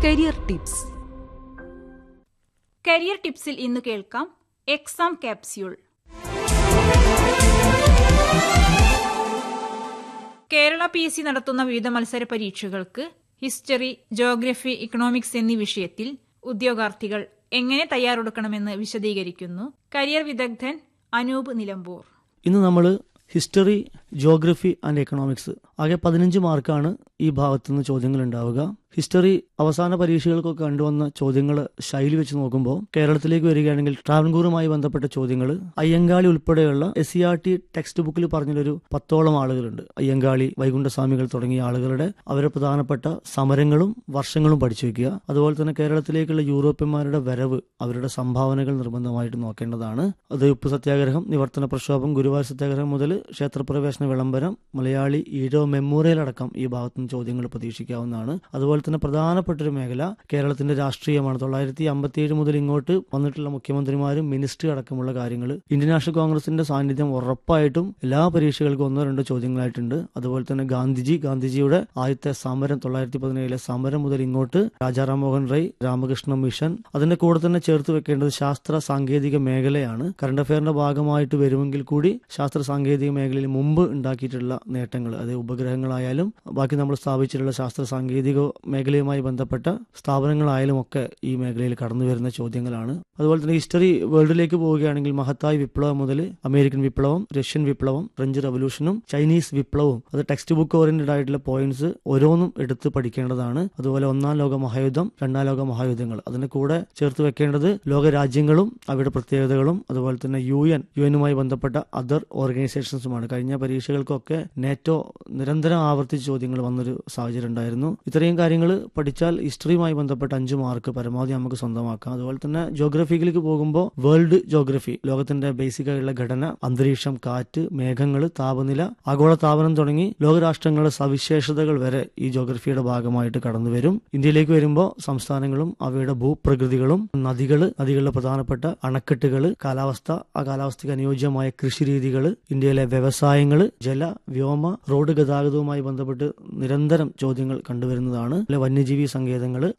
career tips career ടിപ്സിൽ ഇന്ന് കേൾക്കാം exam capsule Kerala P S C നടത്തുന്ന വിവിധ മത്സര പരീക്ഷകൾക്ക് ഹിസ്റ്ററി ജോഗ്രഫി ഇക്കണോമിക്സ് എന്നീ വിഷയത്തിൽ ഉദ്യോഗാർത്ഥികൾ എങ്ങനെ തയ്യാറെടുക്കണമെന്ന് വിശദീകരിക്കുന്നു കരിയർ വിദഗ്ധൻ അനൂപ് നിലമ്പൂർ ഇന്ന് നമ്മൾ ഹിസ്റ്ററി ജോഗ്രഫി ആൻഡ് എക്കണോമിക്സ് ആകെ പതിനഞ്ച് മാർക്കാണ് ഈ ഭാഗത്തു നിന്ന് ചോദ്യങ്ങൾ ഉണ്ടാവുക ഹിസ്റ്ററി അവസാന പരീക്ഷകൾക്കൊക്കെ കണ്ടുവന്ന ചോദ്യങ്ങൾ ശൈലി വെച്ച് നോക്കുമ്പോൾ കേരളത്തിലേക്ക് വരികയാണെങ്കിൽ ട്രാവൻകൂറുമായി ബന്ധപ്പെട്ട ചോദ്യങ്ങൾ അയ്യങ്കാളി ഉൾപ്പെടെയുള്ള S C R T text ബുക്കിൽ പറഞ്ഞൊരു പത്തോളം ആളുകളുണ്ട് അയ്യങ്കാളി വൈകുണ്ഠസ്വാമികൾ തുടങ്ങിയ ആളുകളുടെ അവരെ പ്രധാനപ്പെട്ട സമരങ്ങളും വർഷങ്ങളും പഠിച്ചു വെക്കുക അതുപോലെ തന്നെ കേരളത്തിലേക്കുള്ള യൂറോപ്യന്മാരുടെ വരവ് അവരുടെ സംഭാവനകൾ നിർബന്ധമായിട്ട് നോക്കേണ്ടതാണ് അത് ഉപ്പ് സത്യാഗ്രഹം നിവർത്തന പ്രക്ഷോഭം ഗുരുവായൂർ സത്യാഗ്രഹം മുതൽ ക്ഷേത്രപ്രവേശന വിളംബരം മലയാളി ഈഴോ മെമ്മോറിയൽ അടക്കം ഈ ഭാഗത്തുനിന്ന് ചോദ്യങ്ങൾ പ്രതീക്ഷിക്കാവുന്നതാണ് അതുപോലെ തന്നെ പ്രധാനപ്പെട്ട ഒരു മേഖല കേരളത്തിന്റെ രാഷ്ട്രീയമാണ് തൊള്ളായിരത്തി അമ്പത്തിയേഴ് മുതൽ ഇങ്ങോട്ട് വന്നിട്ടുള്ള മുഖ്യമന്ത്രിമാരും മിനിസ്റ്റർ അടക്കമുള്ള കാര്യങ്ങൾ ഇന്ത്യൻ നാഷണൽ കോൺഗ്രസിന്റെ സാന്നിധ്യം ഉറപ്പായിട്ടും എല്ലാ പരീക്ഷകൾക്കും ഒന്നോ രണ്ടോ ചോദ്യങ്ങളായിട്ടുണ്ട് അതുപോലെ തന്നെ ഗാന്ധിജി ഗാന്ധിജിയുടെ ആദ്യത്തെ സമരം തൊള്ളായിരത്തി പതിനേഴിലെ സമരം മുതൽ ഇങ്ങോട്ട് രാജാറാം മോഹൻ റൈ രാമകൃഷ്ണ മിഷൻ അതിന്റെ കൂടെ തന്നെ ചേർത്ത് വെക്കേണ്ടത് ശാസ്ത്ര സാങ്കേതിക മേഖലയാണ് കറണ്ട് അഫയറിന്റെ ഭാഗമായിട്ട് വരുമെങ്കിൽ കൂടി ശാസ്ത്ര സാങ്കേതിക മേഖലയിൽ മുമ്പ് ഉണ്ടാക്കിയിട്ടുള്ള നേട്ടങ്ങൾ അത് ഉപഗ്രഹങ്ങളായാലും ബാക്കി നമ്മൾ സ്ഥാപിച്ചിട്ടുള്ള ശാസ്ത്ര സാങ്കേതിക മേഖലയുമായി ബന്ധപ്പെട്ട സ്ഥാപനങ്ങളായാലും ഒക്കെ ഈ മേഖലയിൽ കടന്നു വരുന്ന ചോദ്യങ്ങളാണ് അതുപോലെ തന്നെ ഹിസ്റ്ററി വേൾഡിലേക്ക് പോവുകയാണെങ്കിൽ മഹത്തായ വിപ്ലവം മുതൽ അമേരിക്കൻ വിപ്ലവം റഷ്യൻ വിപ്ലവം ഫ്രഞ്ച് റവല്യൂഷനും ചൈനീസ് വിപ്ലവവും അത് ടെക്സ്റ്റ് ബുക്ക് ഓറിയന്റഡ് ആയിട്ടുള്ള പോയിന്റ്സ് ഓരോന്നും എടുത്ത് പഠിക്കേണ്ടതാണ് അതുപോലെ ഒന്നാം ലോക മഹായുദ്ധം രണ്ടാം ലോക മഹായുദ്ധങ്ങൾ അതിന്റെ കൂടെ ചേർത്ത് വെക്കേണ്ടത് ലോക രാജ്യങ്ങളും അവയുടെ പ്രത്യേകതകളും അതുപോലെ തന്നെ യു എൻ യു എനുമായി ബന്ധപ്പെട്ട അതർ ഓർഗനൈസേഷൻസുമാണ് കഴിഞ്ഞ പരീക്ഷകൾക്കൊക്കെ നേറ്റോ നിരന്തരം ആവർത്തിച്ച് ചോദ്യങ്ങൾ വന്നൊരു സാഹചര്യം ഉണ്ടായിരുന്നു ഇത്രയും കാര്യങ്ങൾ പഠിച്ചാൽ ഹിസ്റ്ററിയുമായി ബന്ധപ്പെട്ട അഞ്ച് മാർക്ക് പരമാവധി നമുക്ക് സ്വന്തമാക്കാം അതുപോലെ തന്നെ ജോഗ്രഫിയിലേക്ക് പോകുമ്പോൾ വേൾഡ് ജോഗ്രഫി ലോകത്തിന്റെ ബേസിക് ആയിട്ടുള്ള ഘടന അന്തരീക്ഷം കാറ്റ് മേഘങ്ങൾ താപനില ആഗോള താപനം തുടങ്ങി ലോകരാഷ്ട്രങ്ങളുടെ സവിശേഷതകൾ വരെ ഈ ജോഗ്രഫിയുടെ ഭാഗമായിട്ട് കടന്നു വരും ഇന്ത്യയിലേക്ക് വരുമ്പോൾ സംസ്ഥാനങ്ങളും അവയുടെ ഭൂപ്രകൃതികളും നദികൾ നദികളുടെ പ്രധാനപ്പെട്ട അണക്കെട്ടുകൾ കാലാവസ്ഥ ആ കാലാവസ്ഥയ്ക്ക് അനുയോജ്യമായ കൃഷിരീതികൾ ഇന്ത്യയിലെ വ്യവസായങ്ങൾ ജല വ്യോമ റോഡ് ഗതാഗതവുമായി ബന്ധപ്പെട്ട് നിരന്തരം ചോദ്യങ്ങൾ കണ്ടുവരുന്നതാണ് വന്യജീവി സങ്കേതങ്ങൾ